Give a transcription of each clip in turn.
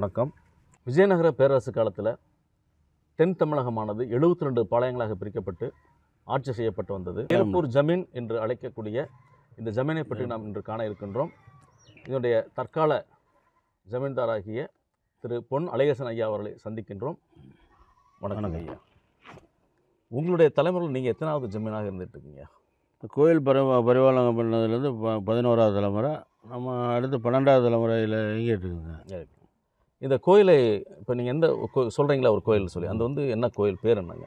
வணக்கம் விஜயநகர பேரரசு காலத்தில் தென் தமிழகமானது எழுபத்தி ரெண்டு பாளையங்களாக பிரிக்கப்பட்டு ஆட்சி செய்யப்பட்டு வந்தது திருப்பூர் ஜமீன் என்று அழைக்கக்கூடிய இந்த ஜமீனை பற்றி நாம் இன்று காண இருக்கின்றோம் இதனுடைய தற்கால ஜமீன்தாராகிய திரு பொன் அழகேசன் ஐயா அவர்களை சந்திக்கின்றோம் வணக்கம் ஐயா உங்களுடைய தலைமுறையில் நீங்கள் எத்தனாவது ஜமீனாக இருந்துட்டு இருக்கீங்க கோயில் பரிவா பரிபாலனம் பண்ணதுலேருந்து ப பதினோராவது தலைமுறை நம்ம அடுத்து பன்னெண்டாவது தலைமுறையில் இயங்கிட்டு இருக்குங்க இந்த கோயிலை இப்போ நீங்கள் எந்த கோ- சொல்றீங்களா ஒரு கோயில் சொல்லி அந்த வந்து என்ன கோயில் பேர் என்னங்க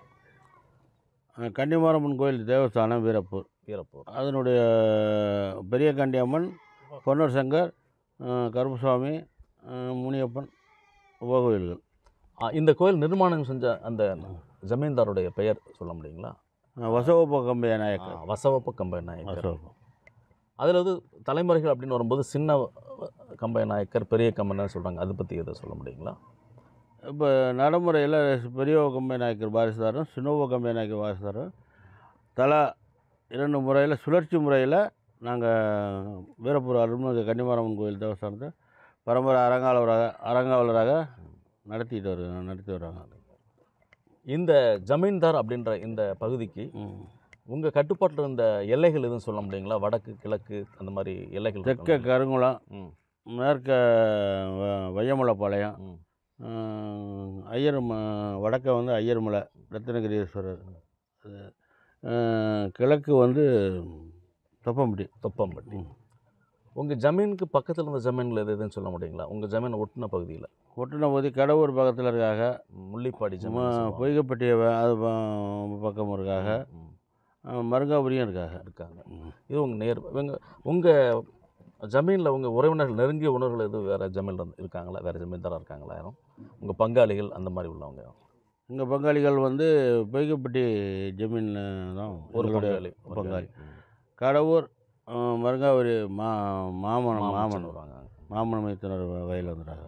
அஹ் கன்னிமாரம்மன் கோயில் தேவஸ்தானம் வீரப்பூர் வீரப்பூர் அதனுடைய பெரிய கண்டியம்மன் பொன்னர் சங்கர் அஹ் கருப்பசுவாமி அஹ் முனியப்பன் உபகோயில்கள் ஆ, இந்த கோயில் நிர்மாணம் செஞ்ச அந்த ஜமீன்தாருடைய பெயர் சொல்ல முடியுங்களா அஹ் வசவப்ப கம்பைய ஆ, நாயக்கர் வசவப்ப கம்பை நாயக்கர் வசவப்பம் அதில் வந்து தலைமுறைகள் அப்படின்னு வரும்போது சின்ன கம்பை நாயக்கர் பெரிய கம்பைன்னு சொல்கிறாங்க அதை பற்றி எதை சொல்ல முடியுங்களா இப்போ நடைமுறையில் பெரிய கம்பை நாயக்கர் வாரிசுதாரும் சின்னோப கம்பை நாயக்கர் வாரிசுதாரும் தலா இரண்டு முறையில் சுழற்சி முறையில் நாங்கள் வீரப்பூர் அருள்மிகு கன்னிமாரம்மன் கோயில் தேவஸ்தானத்தை பரம்பரை அரங்காவலராக அரங்காவலராக நடத்திட்டு வரு நடத்தி வர்றாங்க இந்த ஜமீன்தார் அப்படின்ற இந்த பகுதிக்கு ம். உங்கள் கட்டுப்பாட்டில் இருந்த எல்லைகள் எதுவும் சொல்ல முடியுங்களா வடக்கு கிழக்கு அந்த மாதிரி எல்லைகள் தெற்க இருக்கா? கருங்குளம் ம் மேற்க வ- வையமலைப்பாளையம் ம் ஆஹ், ஐயர் ம வடக்க வந்து ஐயர்மலை ரத்தினகிரீஸ்வரர் அது, ஆஹ், கிழக்கு வந்து தொப்பம்பட்டி தொப்பம்பட்டி ம். உங்கள் ஜமீனுக்கு பக்கத்தில் இருந்த ஜமீன்கள் எது எதுன்னு சொல்ல முடியுங்களா உங்கள் ஜமீன் ஒட்டின பகுதியில் ஒட்டுனபோதி கடவுர் பக்கத்தில் இருக்காக முள்ளிப்பாடி ம- ஜமீன் சொல்லுவாங்க. பொய்கைப்பட்டி வ- அது ப- பக்கம் இருக்காக ம், ஆஹ், மருங்காபுரியும் இருக்காக இருக்காங்க ம். இது உங்கள் நேர் உங்கள் உங்கள் ஜமீனில் உங்கள் உறவினர்கள் நெருங்கிய உணர்வுகள் எதுவும் வேறு ஜமீனில் இருக்காங்களா வேறு ஜமீன்தாராக இருக்காங்களா யாரும் உங்கள் பங்காளிகள் அந்த மாதிரி உள்ளவங்க எங்கள் பங்காளிகள் வந்து பொய்கைப்பட்டி ஜமீனில் தான் ஒரு எங்களுடைய பங்காளி பங்காளி ம். கடவுர் ஆஹ், மருங்காபுரி மா மாமன் மாமன் மாமன் வருவாங்க மாமன் மைத்தினர் வயலில் வந்துட்டாங்க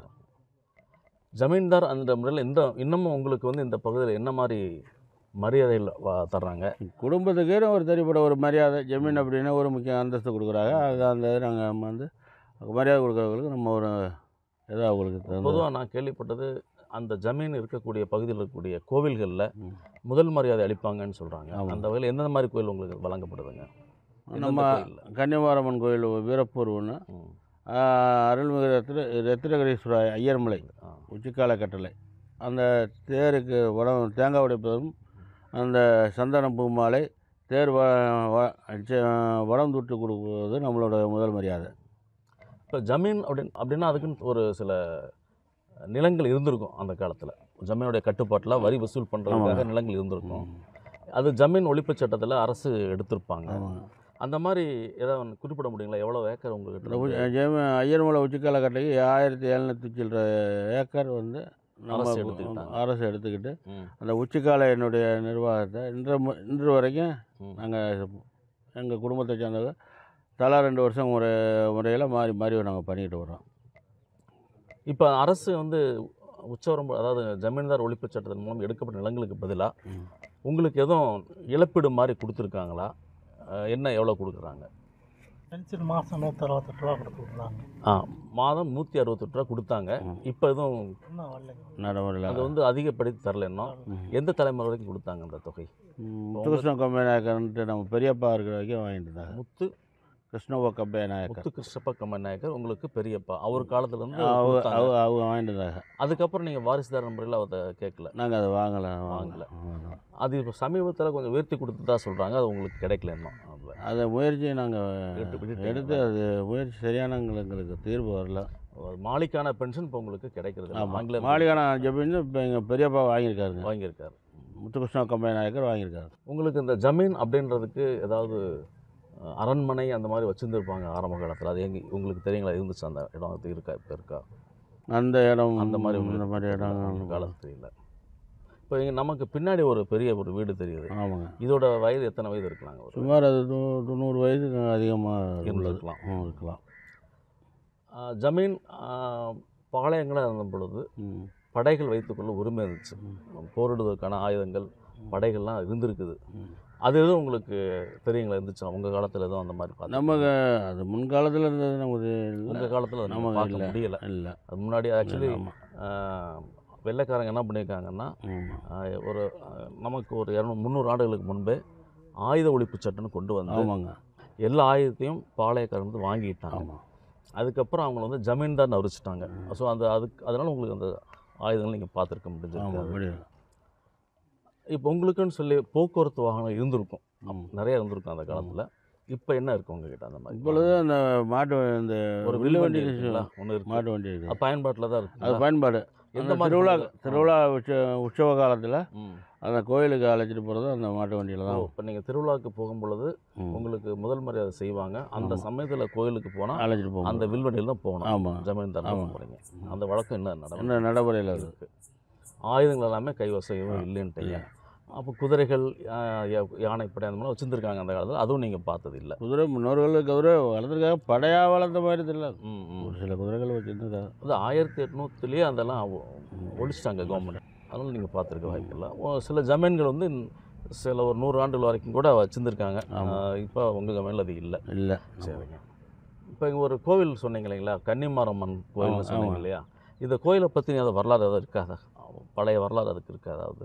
ஜமீன்தார் அந்த முறையில் இந்த இன்னமும் உங்களுக்கு வந்து இந்த பகுதியில் என்ன மாதிரி மரியாதைகள் வா- தர்றாங்க குடும்பத்துக்கே ஒரு தனிப்பட்ட ஒரு மரியாதை ஜமீன் அப்படின்னா ஒரு முக்கிய அந்தஸ்து கொடுக்குறாங்க அது அந்த நாங்கள் வந்து மரியாதை கொடுக்குறவங்களுக்கு நம்ம ஒரு ஏதோ அவங்களுக்கு தகுந்த பொதுவாக நான் கேள்விப்பட்டது அந்த ஜமீன் இருக்கக்கூடிய பகுதியில் இருக்கக்கூடிய கோவில்களில் ம். முதல் மரியாதை அளிப்பாங்கன்னு சொல்கிறாங்க ஆமாம். அந்த வகையில் எந்தெந்த மாதிரி கோயில் உங்களுக்கு வழங்கப்படுதுங்க நம்ம எந்தெந்த கோயில்ல? கன்னிமாரம்மன் கோயில் வீரப்பூர் ஒன்று ம். அருள்மிகு ரத்திர ரத்திரகரீஸ்வர ஐயர்மலை ஆ. உச்சிக்கால கட்டளை அந்த தேருக்கு வடம் தேங்காய் உடைப்பதும் அந்த சந்தன பூ மாலை தேர் வ வ- ச- வடம் தொட்டு கொடுப்பது நம்மளோட முதல் மரியாதை இப்போ ஜமீன் அப்படின்னு அப்படின்னா அதுக்குன்னு ஒரு சில நிலங்கள் இருந்திருக்கும் அந்த காலத்தில் ஜமீனுடைய கட்டுப்பாட்டில் வரி வசூல் பண்ணுறதுக்காக நிலங்கள் இருந்திருக்கும் அது ஜமீன் ஒழிப்புச் சட்டத்தில் அரசு எடுத்திருப்பாங்க ஆமாங்க அந்த மாதிரி ஏதாவது ஒண்ணு குறிப்பிட முடியுங்களா எவ்வளோ ஏக்கர் உங்களுக்கு இந்த உச்சி- ஜெயம ஐயர்மலை உச்சிக்கால கட்டைக்கு ஆயிரத்தி எழுநூற்றி சில்லற ஏக்கர் வந்து நம்ம அரசு எடுத்துக்கிட்டாங்க. அரசு எடுத்துக்கிட்டு ம் அந்த உச்சிக்கால என்னுடைய நிர்வாகத்தை இன்று மு- இன்று வரைக்கும் ம். நாங்கள் எங்கள் குடும்பத்தை சேர்ந்தவங்க தலா ரெண்டு வருஷம் முறை முறையில் மாறி மாறி நாங்கள் பண்ணிக்கிட்டு வரோம் இப்போ அரசு வந்து உச்சவரம்பு அதாவது ஜமீன்தார் ஒழிப்புச் சட்டத்தின் மூலம் எடுக்கப்பட்ட நிலங்களுக்கு பதிலாக ம். உங்களுக்கு எதுவும் இழப்பீடு மாதிரி கொடுத்துருக்காங்களா அஹ் என்ன எவ்வளோ கொடுக்குறாங்க பென்ஷன் மாதம் நூற்றி அறுபத்தெட்டு ரூபா கொடுத்துருந்தாங்க ஆ மாதம் நூற்றி அறுபத்தெட்டு ரூபா கொடுத்தாங்க ம். இப்போ எதுவும் இன்னும் வரலைங்க நடைமுறையில் அது வந்து அதிகப்படுத்தி தரல இன்னும் ம். எந்த தலைமுறை வரைக்கும் கொடுத்தாங்க அந்த தொகை முத்துகிருஷ்ண கம்பெனி நாயக்கர்ன்ட்டு நம்ம பெரியப்பா இருக்கிற வரைக்கும் வாங்கிட்டு இருந்தாங்க முத்து கிருஷ்ணவ கம்பெனி நாயக்கர் முத்து கிருஷ்ணப்ப கம்மன் நாயக்கர் உங்களுக்கு பெரியப்பா அவர் காலத்துல இருந்து அவங்க கொடுத்தாங்க. அவங்க அவங்க வாங்கிட்டு இருந்தாங்க அதுக்கப்புறம் நீங்கள் வாரிசுதார முறையில் அதை கேட்கல நாங்கள் அதை வாங்கலை வாங்கல. வாங்கலை அது இப்போ சமீபத்தில் கொஞ்சம் உயர்த்தி கொடுத்ததா சொல்கிறாங்க அது உங்களுக்கு கிடைக்கல இன்னும் அதுல. அதை முயற்சி நாங்கள் எடுத்து விட்டுட்டீங்களா? எடுத்து அது முயற்சி சரியான எங்களுக்கு தீர்வு வரல ஒரு மாலிக்கான பென்ஷன் இப்போ உங்களுக்கு கிடைக்கிறது இல்ல. ஆமாம் ஆங்கில மாளிகான ஜமீன் இப்போ எங்கள் பெரியப்பா வாங்கியிருக்காருங்க வாங்கியிருக்காரு முத்துகிருஷ்ண கம்பெனி நாயக்கர் வாங்கியிருக்காரு உங்களுக்கு இந்த ஜமீன் அப்படின்றதுக்கு ஏதாவது அஹ், அரண்மனை அந்த மாதிரி வச்சுருந்துருப்பாங்க ஆரம்ப காலத்தில் அது எங்க உங்களுக்கு தெரியுங்களா இருந்துச்சு அந்த இடம் அது இருக்கா இப்போ இருக்கா அந்த இடம் அந்த மாதிரி இந்த உங்களுக்கு மாதிரி இடம் காலத்து தெரியல இப்போ இங்கே நமக்கு பின்னாடி ஒரு பெரிய ஒரு வீடு தெரியுது ஆமாங்க இதோட வயது எத்தனை வயது இருக்கலாங்க ஒரு சுமார் அது தொ- தொண்ணூறு வயதுக்கு அதிகமாக உள்ளது இருந்திருக்கலாம். ம், இருக்கலாம் அஹ், ஜமீன் அஹ், பாளையங்களாக இருந்த பொழுது ம் படைகள் வைத்துக்கொள்ள உரிமை இருந்துச்சு போரிடுவதற்கான ஆயுதங்கள் படைகள்லாம் இருந்திருக்குது ம். அது எதுவும் உங்களுக்கு தெரியுங்களா இருந்துச்சா உங்கள் காலத்தில் எதுவும் அந்த மாதிரி பார்த்து நமக்கு அது முன்காலத்தில் இருந்தது நமக்கு உங்கள் இல்லை காலத்தில் நமக்கு பார்க்க இல்லை. முடியல இல்லை அது முன்னாடி ஆக்சுவலி ஆமாம் வெள்ளைக்காரங்க என்ன பண்ணியிருக்காங்கன்னா ஆமாம் ஆஹ், ஒரு ஆஹ், நமக்கு ஒரு இரநூறு முந்நூறு ஆண்டுகளுக்கு முன்பே ஆயுத ஒழிப்பு சட்டம்னு கொண்டு வந்து ஆமாங்க எல்லா ஆயுதத்தையும் பாளையக்காரங்க வந்து வாங்கிட்டாங்க ஆமாம் அதுக்கப்புறம் அவங்கள வந்து ஜமீன்தார் அறிவிச்சிட்டாங்க ஸோ அந்த அதுக்கு அதனால் உங்களுக்கு அந்த ஆயுதங்கள் நீங்கள் பார்த்துருக்க ஆமாம் முடிஞ்சிருக்கு முடியல இப்போ உங்களுக்குன்னு சொல்லி போக்குவரத்து வாகனம் இருந்திருக்கும் ஆமாம் நிறைய இருந்திருக்கும் அந்த காலத்தில் இப்போ என்ன இருக்கு உங்ககிட்ட அந்த மாதிரி இப்பொழுது அந்த மாட்டு இந்த ஒரு வில்லு வண்டி இருக்குங்களா ஒன்று இருக்கு மாட்டு வண்டி இருக்குது அது பயன்பாட்டில் தான் அது இருக்கு பயன்பாடு எந்த அந்த மாதிரி திருவிழா பண்ணுது? திருவிழா உற்ச உற்சவ காலத்தில் ம் அந்த கோயிலுக்கு அழைச்சிட்டு போகிறது அந்த மாட்டு வண்டியில் தான் இப்போ நீங்கள் திருவிழாவுக்கு போகும் பொழுது ம். உங்களுக்கு முதல் மரியாதை செய்வாங்க அந்த சமயத்தில் கோயிலுக்கு போனால் அழைச்சிட்டு போவோம் அந்த வில்வண்டியில் தான் போகணும் ஆமாம் ஜமீன்தார் ஆமா. போகிறீங்க அந்த வழக்கம் என்ன நடக்கும் என்ன நடைமுறையில் அது இருக்கு ஆயுதங்கள் எல்லாமே கைவசம் எதுவும் இல்லைன்ட்டீங்க அப்போ குதிரைகள் ஆஹ், யா- யானைப்படை அந்த மாதிரி வச்சுருந்துருக்காங்க அந்த காலத்தில் அதுவும் நீங்கள் பார்த்தது இல்லை குதிரை முன்னோர்களுக்கு குதிரை வளர்த்துருக்காங்க படையாக வளர்ந்த மாதிரி தெரியல ம் ம் ஒரு சில குதிரைகள் வச்சுருந்துருக்காங்க அது ஆயிரத்தி எட்நூற்றுலேயே அதெல்லாம் ஒ- ஒழிச்சிட்டாங்க கவர்மெண்ட் அதனால் நீங்கள் பார்த்துருக்க வாய்ப்பில்லை ஒ- சில ஜமீன்கள் வந்து இன்னும் சில ஒரு நூறு ஆண்டுகள் வரைக்கும் கூட வச்சுருந்துருக்காங்க இப்போ உங்கள் ஜமீனில் அது இல்லை இல்லை சரிங்க இப்போ இங்கே ஒரு கோவில் சொன்னீங்க இல்லைங்களா கன்னிமாரம்மன் கோவில்னு ஆமா, சொன்னீங்க ஆமா. இல்லையா இந்த கோயிலை பற்றி அது வரலாறு ஏதாவது இருக்காதா பழைய வரலாறு அதுக்கு இருக்கா அதாவது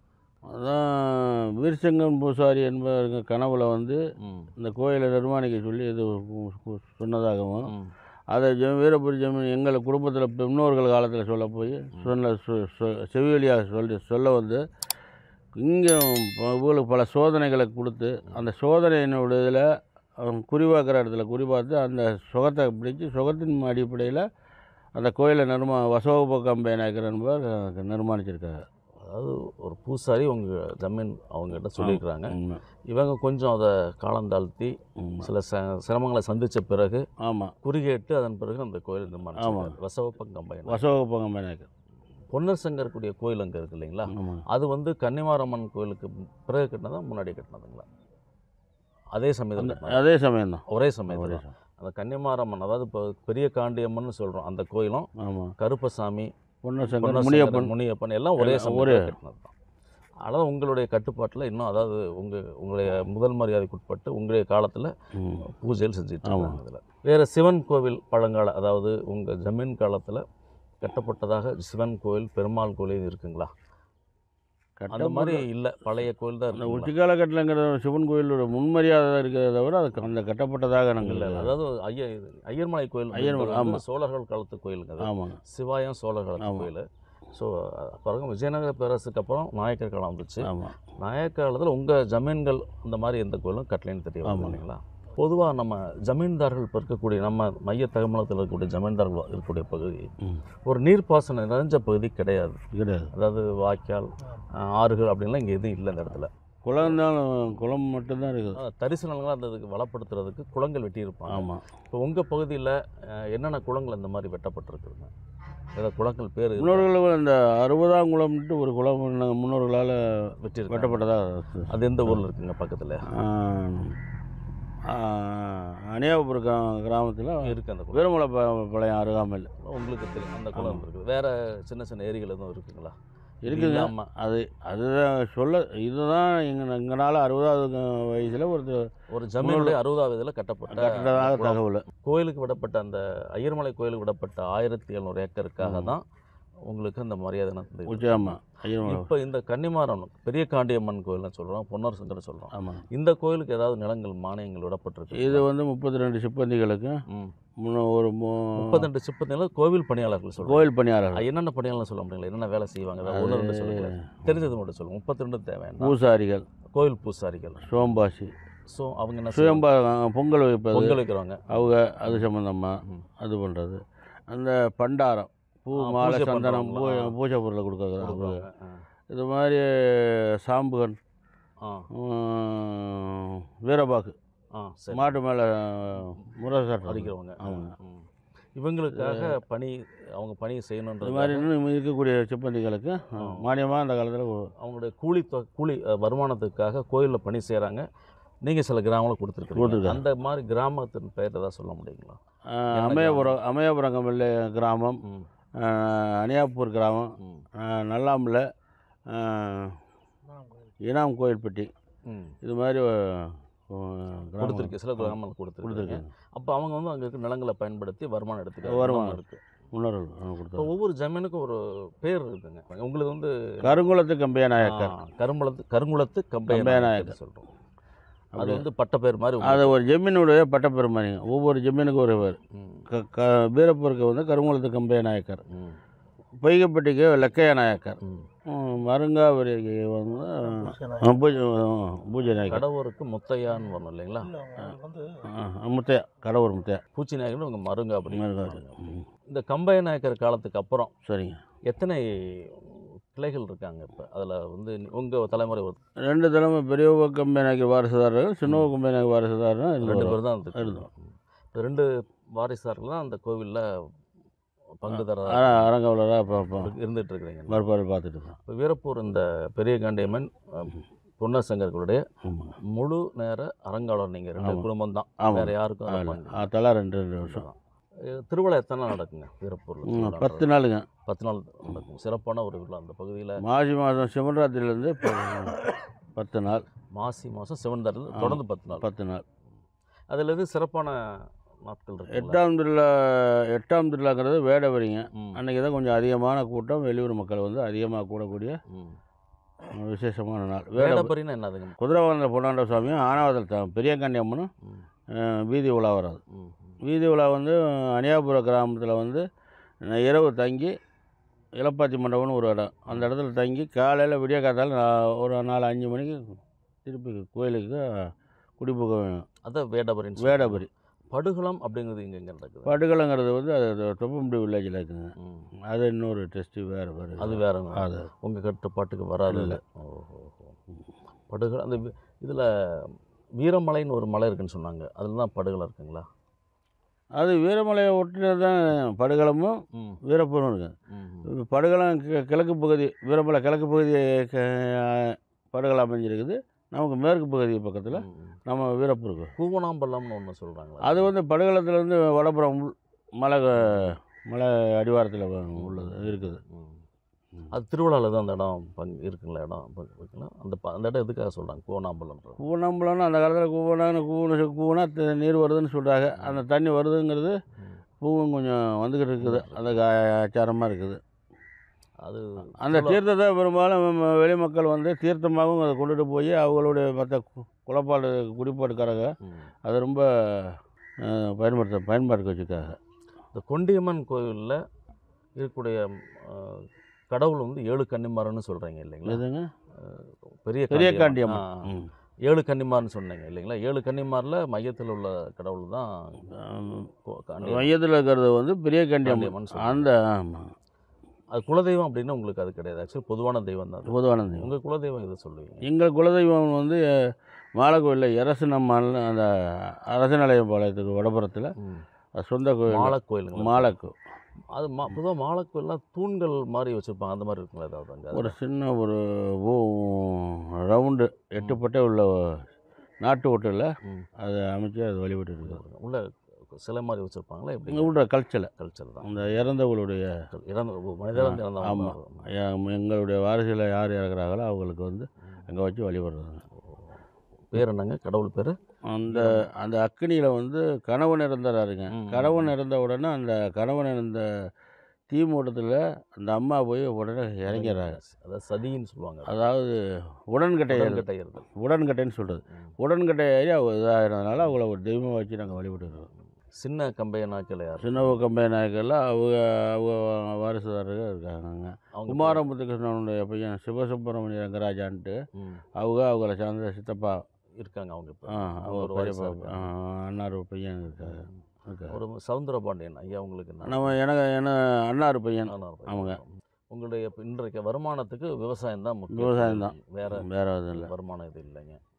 அதான் வீரசங்கம் பூசாரி என்பவருக்கு கனவுல வந்து ம் இந்த கோயிலை நிர்மாணிக்க சொல்லி இது சொன்னதாகவும் ம் அதை ஜெ- வீரபுரி ஜமீன் எங்கள் குடும்பத்தில் முன்னோர்கள் காலத்தில் சொல்ல போய் சொன்ன சொ- சொ- செவிவழியாக சொல்லி சொல்ல வந்து இங்கே இவங்களுக்கு பல சோதனைகளை கொடுத்து அந்த சோதனையினுடைய இதில் அவங்க குறிபார்க்குற இடத்துல குறிபார்த்து அந்த சுகத்தை பிடிச்சி சுகத்தின் அடிப்படையில் அந்த கோயிலை நிர்மா வசோப கம்பே நாயக்கர் என்பவர் நிர்மாணிச்சிருக்காங்க அதாவது ஒரு பூசாரி உங்கள் ஜமீன் அவங்ககிட்ட சொல்லியிருக்கிறாங்க உண்மை இவங்க கொஞ்சம் அதை காலந்தாழ்த்தி உண்மை சில ச சிரமங்களை சந்தித்த பிறகு ஆமாம் குறிகேட்டு அதன் பிறகு அந்த கோயில் நிர்மாணம் ஆமா. செய்தார். வசவப்பம் கம்பைன் வசோப கம்பே நாயக்கர் பொன்னர் சங்கர் கூடிய கோயில் அங்கே இருக்கு இல்லைங்களா ஆமாம் அது வந்து கன்னிமாரம்மன் கோயிலுக்கு பிறகு கட்டினதா முன்னாடி கட்டினதுங்களா அதே சமயத்தில் கட்டினதா? அதே சமயம் தான் ஒரே ஒரே சமயத்தில் சமயம் அந்த கன்னிமாரம்மன் அதாவது இப்போ பெரிய காண்டியம்மன் சொல்கிறோம் அந்த கோயிலும் ஆமாம் கருப்பசாமி பொன்னசங்கர் பொன்னர் முனியப்பன் சங்கரன், முனியப்பன் எல்லாம் ஒரே எல்லாம் சமயத்தில் ஒரே- கட்டினது தான் அதாவது உங்களுடைய கட்டுப்பாட்டில் இன்னும் அதாவது உங்கள் உங்களுடைய முதல் மரியாதைக்குட்பட்டு உங்களுடைய காலத்தில் ம். பூஜைகள் செஞ்சுட்டு ஆமா. இருக்காங்க இதில் வேறு சிவன் கோவில் பழங்கால அதாவது உங்கள் ஜமீன் காலத்தில் கட்டப்பட்டதாக சிவன் கோவில் பெருமாள் கோவில் இருக்குங்களா அந்த கட்டப்பட்ட- மாதிரி இல்லை பழைய கோயில் தான் அந்த இருக்குங்களா? உச்சிக்கால கட்டளைங்கிற சிவன் கோயிலோட முன்மரியாதை இருக்கிறத தவிர அதுக்கு அந்த கட்டப்பட்டதாக நாங்கள் இல்லை இல்லை அதாவது ஐய ஐயர்மலை கோயில் ஐயர்மலை, அப்படின்றது வந்து ஆமா. சோழர்கள் காலத்து கோயிலுங்க அது ஆமாங்க சிவாயம் சோழர் காலத்து ஆமா. கோயில் ஸோ பிறகு விஜயநகர பேரரசுக்கு அப்புறம் நாயக்கர் காலம் வந்துச்சு ஆமாம் நாயக்கர் காலத்தில் உங்கள் ஜமீன்கள் இந்த மாதிரி எந்த கோயிலும் கட்டளைன்னு தெரிய ஆமா. இல்லைங்களா பொதுவாக நம்ம ஜமீன்தார்கள் இப்போ இருக்கக்கூடிய நம்ம மைய தகமலத்தில் இருக்கக்கூடிய ஜமீன்தார்கள் இருக்கக்கூடிய பகுதி ம். ஒரு நீர்ப்பாசனம் நிறைஞ்ச பகுதி கிடையாது கிடையாது அதாவது வாய்க்கால் அஹ், ஆறுகள் அப்படின்லாம் இங்கே எதுவும் இல்லை இந்த இடத்துல குளம் தான் குளம் மட்டும்தான் இருக்குது அஹ், தரிசு நிலங்களை அந்த இதுக்கு வளப்படுத்துறதுக்கு குளங்கள் வெட்டியிருப்பாங்க ஆமாம் இப்போ உங்கள் பகுதியில் என்னென்ன குளங்கள் இந்த மாதிரி வெட்டப்பட்டிருக்குதுங்க ஏதாவது குளங்கள் பேர் முன்னோர்கள் இந்த அறுபதாம் குளம்ட்டு ஒரு குளம் நாங்கள் முன்னோர்களால் வெட்டியிருக்காங்க வெட்டப்பட்டதாக அது எந்த ஊரில் இருக்குங்க பக்கத்தில் அணியாபுரம் கிராமத்தில் இருக்கு அந்த குளம் வீரமலை ப- பழைய அருகாமையில் உங்களுக்கு தெரியும் அந்த குளம் இருக்குது வேற சின்ன சின்ன ஏரிகள் எதுவும் இருக்குங்களா இருக்குது இல்லாமல் அது அதுதான் சொல்ல இதுதான் எங்கள் எங்களால் அறுபதாவது வயசில் ஒருத்தர் ஒரு ஜமீனுடைய அறுபதாவது இதில் கட்டப்பட்ட கட்டதாக குளம். தகவல் கோயிலுக்கு விடப்பட்ட அந்த ஐயர்மலை கோயிலுக்கு விடப்பட்ட ஆயிரத்தி எழுநூறு ஏக்கருக்காக தான் உங்களுக்கு அந்த மரியாதை நடந்தது உச்சியாமா ஐயன் இப்போ இந்த கன்னிமாரம் பெரிய காண்டியம்மன் கோயில்னு சொல்கிறோம் பொன்னர் சங்கர் சொல்கிறோம் ஆமாம் இந்த கோயிலுக்கு ஏதாவது நிலங்கள் மானியங்கள் விடப்பட்டிருக்கு இது வந்து முப்பத்தி ரெண்டு சிப்பந்திகளுக்கு ம் முன்ன ஒரு மு- முப்பத்தெண்டு சிப்பத்தில கோவில் பணியாளர்கள் சொல்கிறோம் கோயில் பணியாளர்கள் என்னென்ன பணியாளர் சொல்ல முடியுங்களா என்னென்ன வேலை செய்வாங்க ஏதாவது ஒன்று ரெண்டு சொல்லுங்களேன் தெரிஞ்சது மட்டும் சொல்லுங்கள் முப்பத்தி ரெண்டு தேவையான பூசாரிகள் கோவில் பூசாரிகள் சோம்பாசி ஸோ அவங்க என்ன செய்வாங்க? சுயம்பா பொங்கல் வைப்பது பொங்கல் வைக்கிறவங்க அவங்க அது சம்மந்தமாக ம். அது பண்ணுறது அந்த பண்டாரம் பூ ஆ, மாலை பூஜை சந்தனம் பூ பண்றவங்களா? பூஜை பொருளை கொடுக்குறாங்க கொடுக்குறவங்க. இது மாதிரி சாம்புகன் ஆ உம், வீரபாகு ஆ சரி மாட்டு மேலே முறை சட்டம் அடிக்கிறவங்க ஆமாங்க ம். இவங்களுக்காக பணி அவங்க பணி இது செய்யணுன்றது மாதிரி இன்னும் இருக்கக்கூடிய சிப்பந்திகளுக்கு மானியமாக அந்த காலத்தில் அவங்களுடைய கூலி தொ- கூலி அஹ், வருமானத்துக்காக கோயிலில் பணி செய்கிறாங்க நீங்கள் சில கிராமங்களை கொடுத்துருக்கீங்க கொடுத்துருக்காங்க. அந்த மாதிரி கிராமத்தின் பெயர் ஏதாவது சொல்ல முடியுங்களா அமயபுரம் அமயபுரம் கம்பெனி கிராமம் ம் அஹ், அணியாப்பூர் கிராமம் ம் அஹ், நல்லாம்பில் அஹ், நான் கோயில் இனாம் கோயில்பட்டி ம் இது மாதிரி அஹ், கிராமம் கொடுத்துருக்கு சில கிராமங்கள் கொடுத்துருக்கு கொடுத்துருக்காங்க அப்போ அவங்க வந்து அங்கே இருக்க நிலங்களை பயன்படுத்தி வருமானம் எடுத்துக்க வருமானம். இருக்கு முன்னோர்கள் இப்போ கொடுத்தாங்க ஒவ்வொரு ஜமீனுக்கும் ஒரு பேர் இருக்குங்க உங்களுக்கு வந்து கருங்குளத்து கம்பையா நாயக்கர் ஆ, கருங்குளத்து கருங்குளத்து கம்பைய கம்பைய நாயக்கர் சொல்கிறோம் அது அப்படி. வந்து பட்ட பேர் மாதிரி அது ஒரு ஜமீனுடைய பட்டப்பெருமானிங்க ஒவ்வொரு ஜமீனுக்கும் ஒரு பேர் ம், க க வீரப்பூருக்கு வந்து கருங்குளத்து கம்பையா நாயக்கர் ம், பொய்கைப்பட்டிக்கு லக்கையா நாயக்கர் ம். ம், மருங்காவரிக்கு வந்து பூசை அஹ், பூஜை அஹ், பூஜை நாயக்கர் கடவுருக்கு முத்தையான்னு வரும் இல்லைங்களா இல்லை அவங்களுக்கு வந்து அஹ், முத்தையா கடவுர் முத்தையா பூச்சி நாயக்கர் உங்க மருங்கா அப்படி மருங்காவரி ம், இந்த கம்பைய நாயக்கர் காலத்துக்கு அப்புறம் சரிங்க எத்தனை கிளைகள் இருக்காங்க இப்போ அதில் வந்து உங்கள் தலைமுறை ஒரு ரெண்டு தலைமை பெரியவ கம்பெனி நாயக்கர் வாரிசுதாரர்கள் சின்னவ கம்பெனி நாயக்கர் வாரிசுதாரரும் ரெண்டு ரெண்டு பேர் தான் இருக்கு. இருந்தோம். இப்போ ரெண்டு வாரிசார்கள் தான் அந்த கோவிலில் பங்குதார அரங்கவலராக இப்போ இருந்துட்டு இருக்கிறீங்க மறுபாடு பார்த்துட்டு இருக்கோம் இப்போ வீரப்பூர் இந்த பெரிய காண்டியம்மன் பொன்னசங்கர்களுடைய ஆமாங்க முழு நேர அரங்காளர் நீங்கள் ரெண்டு ஆமா. குடும்பம் தான் ஆமாம் வேற யாருக்கும் அதில் பங்கு ஆ தலா ரெண்டு ரெண்டு வருஷம் இது திருவிழா எத்தனை நாள் நடக்குங்க வீரப்பூரில் ம், திருவிழான்றது? பத்து நாளுங்க பத்து நாள் நடக்கும் சிறப்பான ஒரு விழா அந்த பகுதியில் மாசி மாதம் சிவராத்திரிலேருந்து இப்போ பத்து நாள் மாசி மாதம் சிவன் தரது தொடர்ந்து பத்து நாள் பத்து நாள் அதில் எது சிறப்பான நாட்கள் இருக்கு எட்டாம் திருவிழா எட்டாம் திருவிழாங்கிறது வேடவரிங்க ம் அன்றைக்கி தான் கொஞ்சம் அதிகமான கூட்டம் வெளியூர் மக்கள் வந்து அதிகமாக கூடக்கூடிய ம் விசேஷமான நாள் வேட வேடபரின்னா என்னதுங்க குதிரவாந்த பொன்னாண்ட சுவாமியும் ஆனாவதல் த பெரியகாண்டி அம்மனும் ம் அஹ், வீதி உலா வராது ம் வீதி உலா வந்து அணியாபுர கிராமத்தில் வந்து ந- இரவு தங்கி இலப்பாத்தி மண்டபம்னு ஒரு இடம் அந்த இடத்துல தங்கி காலையில் விடிய காத்தால நா- ஒரு நாலு அஞ்சு மணிக்கு திருப்பி கோயிலுக்கு குடிபுக வேணும் அதான் வேடபரின்னு வேடபரி படுகளம் அப்படிங்கிறது இங்கே எங்கே நடக்குது படுகளங்கிறது வந்து அது தொப்பமுடி வில்லேஜில் இருக்குங்க ம் அது இன்னொரு டெஸ்ட்டு வேறு வேறு அது வேறங்க அது உங்கள் கட்டுப்பாட்டுக்கு வராது இல்ல. ஓஹோ படுகை அந்த இதில் வீரமலைன்னு ஒரு மலை இருக்குன்னு சொன்னாங்க அதில் தான் படுகலை இருக்குங்களா அது வீரமலையை ஒட்டினது தான் படுகளமும் ம் வீரப்பூரும் இருக்குது ம் படுகளம் கி- கிழக்கு பகுதி வீரமலை கிழக்கு பகுதி க- படுகளம் அமைஞ்சிருக்குது நமக்கு மேற்கு பகுதி பக்கத்தில் ம், ம். நம்ம வீரப்பூர் இருக்கு கூவனாம்பள்ளம்னு ஒன்று சொல்கிறாங்களா அது வந்து படுகளத்துலேருந்து வடபுறம் உள்- மலை க- மலை அடிவாரத்தில் உள்ளது இருக்குது ம். அது திருவிழாவில் தான் அந்த இடம் பங்கு இருக்குங்களா இடம் பங்கு இருக்குங்களா அந்த ப- அந்த இடம் எதுக்காக சொல்கிறாங்க கூவனாம்பள்ளம்ன்றது கூவனம்பலம்னு அந்த காலத்தில் கூவனான்னு கூவன கூவனா த- நீர் வருதுன்னு சொல்கிறாங்க அந்த தண்ணி வருதுங்கிறது ம். பூவும் கொஞ்சம் வந்துக்கிட்டு இருக்குது அந்த ஆச்சாரமாக இருக்குது அது அந்த தீர்த்தத்தை பெரும்பாலும் ம- வெளி மக்கள் வந்து தீர்த்தமாகவும் அதை கொண்டுட்டு போய் அவங்களுடைய மற்ற கு- குளப்பாடு குடிப்பாட்டுக்காரங்க ம். அதை ரொம்ப அஹ், பயன்படுத்த பயன்பாட்டுக்கு வச்சுருக்காங்க இந்த கொண்டியம்மன் கோவிலில் இருக்கக்கூடிய அஹ், கடவுள் வந்து ஏழு கன்னிமாரன்னு சொல்கிறீங்க இல்லைங்களா எதுங்க பெரிய பெரிய காண்டியம்மன். காண்டியம்மன் ஆ. ம். ஏழு கன்னிமார்னு சொன்னீங்க இல்லைங்களா ஏழு கன்னிமாரில் மையத்தில் உள்ள கடவுள் தான் ஆம். கோ- காண்டியம்மன். மையத்தில் இருக்கிறது வந்து பெரிய காண்டியம்மன் காண்டியம்மன் சொல்றீங்க. அந்த ஆமாம் அது குலதெய்வம் அப்படின்னு உங்களுக்கு அது கிடையாது ஆக்சுவலி பொதுவான தெய்வம் தான் அது. பொதுவான தெய்வம் உங்கள் குலதெய்வம் இதை சொல்லுவீங்க எங்கள் குலதெய்வம் வந்து மாலக்கோயிலில் அரசனம்மாள் அந்த அரசநிலையம் பாளையத்துக்கு வடபுறத்தில் ம். அது சொந்த கோயில் மாலை கோயிலுங்களா மாலக்கு அது மா பொதுவாக மாலை கோயில்லாம் தூண்கள் மாதிரி வச்சுருப்பாங்க அந்த மாதிரி இருக்குங்களா ஏதாவது அங்கே ஒரு சின்ன ஒரு ரவுண்டு எட்டுப்பட்டை உள்ள நாட்டு ஓட்டில் ம். அதை அமைச்சு அது வழிபட்டு இருக்குது உள்ள சிலை மாதிரி வச்சுருப்பாங்களா எப்படி இங்கே உள்ள கல்ச்சரில் கல்ச்சர் தான் அந்த இறந்தவங்களுடைய இறந்த மனிதர் வந்து ஆமா. இறந்தவங்க எ- எங்களுடைய வாரிசில் யார் இறக்குறாங்களோ அவங்களுக்கு வந்து அங்கே வச்சு வழிபடுறாங்க பேர் என்னங்க கடவுள் பேர் அந்த அந்த அக்னியில் வந்து கணவன் இறந்துறாருங்க ம். கணவன் இறந்த உடனே அந்த கணவன் இறந்த தீ மூட்டத்தில் அந்த அம்மா போய் உடனே இறங்கிறாங்க அதாவது சதின்னு சொல்லுவாங்க அதாவது உடன்கட்டை ஏறுது. உடன்கட்டை ஏறுதல். உடன்கட்டைன்னு சொல்கிறது ம். உடன்கட்டை ஏறி அவங்க இதாகிறதுனால அவங்கள ஒரு தெய்வமாக வச்சு நாங்கள் வழிபட்டுருக்கோம் சின்ன கம்பைய நாக்கில் யார் சின்னவ கம்பெனி நாயக்கரில் அவங்க அவங்க வாரிசுதாரர்கள் இருக்காங்க அவங்க குமாரமுத்துகிருஷ்ணனுடைய பையன் சிவசுப்பிரமணிய ரங்கராஜான்ட்டு ம். அவங்க அவங்கள சார்ந்த சித்தப்பா இருக்காங்க அவங்க இப்போ ஆ, அவங்க ஒரு பெரியப்பா வாரிசா ஆ, இருக்காங்க. அண்ணார் பையன் இருக்காங்க இருக்காங்க. ஒரு சவுந்தர பாண்டியன் ஐயா உங்களுக்கு என்ன? நம்ம எனக்கு என்ன அண்ணார் பையன் நானா இருப்பேன். அவங்க. உங்களுடைய இப்ப இன்றைக்கு வருமானத்துக்கு விவசாயம் தான் முக்கியம் விவசாயம் தான். வேற வேற எதுவும் இல்லை வருமானம் இது இல்லைங்க